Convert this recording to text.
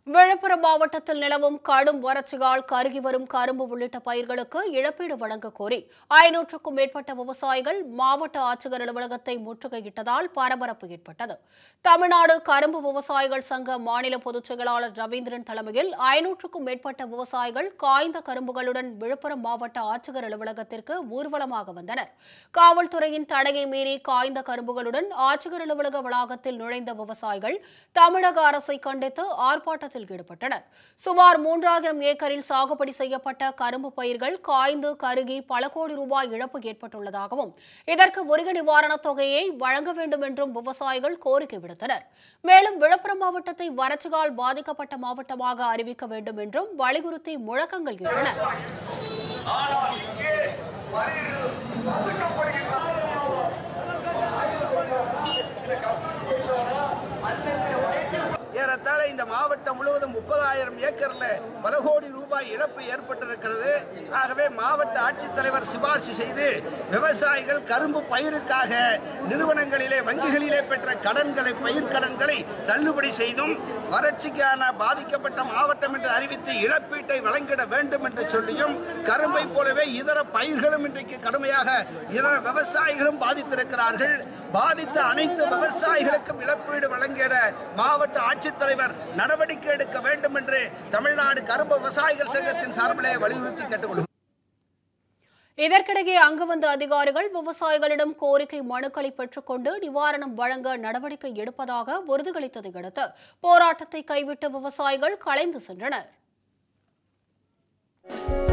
விழுப்புரம் மாவட்டத்தில் நிலவும் கடும் வறட்சியால் கருகி வரும் கரும்பு உள்ளிட்ட பயிர்களுக்கு இழப்பீடு வழங்க கோரி ஐநூற்றுக்கும் மேற்பட்ட விவசாயிகள் மாவட்ட ஆட்சியர் அலுவலகத்தை முற்றுகையிட்டதால் பரபரப்பு ஏற்பட்டது தமிழ்நாடு கரும்பு விவசாயிகள் சங்க மாநில பொதுச் செயலாளர் ரவீந்திரன் தலைமையில் ஐநூற்றுக்கும் மேற்பட்ட விவசாயிகள் காய்ந்த கரும்புகளுடன் விழுப்புரம் மாவட்ட ஆட்சியர் அலுவலகத்திற்கு ஊர்வலமாக வந்தனர் காவல்துறையின் தடையை மீறி காய்ந்த கரும்புகளுடன் ஆட்சியர் அலுவலக வளாகத்தில் நுழைந்த விவசாயிகள் தமிழக அரசை கண்டித்து ஆர்ப்பாட்டத்தில் ஈடுபட்டனர் சுமார் மூன்றாயிரம் ஏக்கரில் சாகுபடி செய்யப்பட்ட கரும்பு பயிர்கள் காய்ந்து கருகி பல கோடி ரூபாய் இழப்பு ஏற்பட்டுள்ளதாகவும் இதற்கு உரிய நிவாரணத் தொகையை வழங்க வேண்டும் என்றும் விவசாயிகள் கோரிக்கை விடுத்தனர் மேலும் விழுப்புரம் மாவட்டத்தை வறட்சியால் பாதிக்கப்பட்ட மாவட்டமாக அறிவிக்க வேண்டும் என்றும் வலியுறுத்தி முழக்கங்கள் எழுந்தன ஏறத்தாழ இந்த மாவட்டம் முழுவதும் முப்பதாயிரம் ஏக்கர்ல பல கோடி ரூபாய் இழப்பு ஏற்பட்டிருக்கிறது ஆகவே மாவட்ட ஆட்சித்தலைவர் சிபாரிசு செய்து விவசாயிகள் கரும்பு பயிருக்காக நிறுவனங்களிலே வங்கிகளிலே பெற்ற கடன்களை பயிர்க்கடன்களை தள்ளுபடி செய்தும் வறட்சிக்கான பாதிக்கப்பட்ட மாவட்டம் என்று அறிவித்து இழப்பீட்டை வழங்கிட வேண்டும் என்று சொல்லியும் கரும்பை போலவே இதர பயிர்களும் இன்றைக்கு கடுமையாக இதர விவசாயிகளும் பாதித்திருக்கிறார்கள் பாதித்த அனைத்து விவசாயிகளுக்கும் இழப்பீடு வழங்கிட மாவட்ட ஆட்சித்தலைவர் நடவடிக்கை எடுக்க வேண்டும் என்று தமிழ்நாடு கரும்பு விவசாயிகள் சங்கத்தின் சார்பிலே வலியுறுத்தி கேட்டுக்கொள்கிறோம் இதற்கிடையே அங்கு வந்த அதிகாரிகள் விவசாயிகளிடம் கோரிக்கை மனுக்களை பெற்றுக்கொண்டு நிவாரணம் வழங்க நடவடிக்கை எடுப்பதாக உறுதியளித்ததை அடுத்து போராட்டத்தை கைவிட்ட விவசாயிகள் கலைந்து சென்றனர்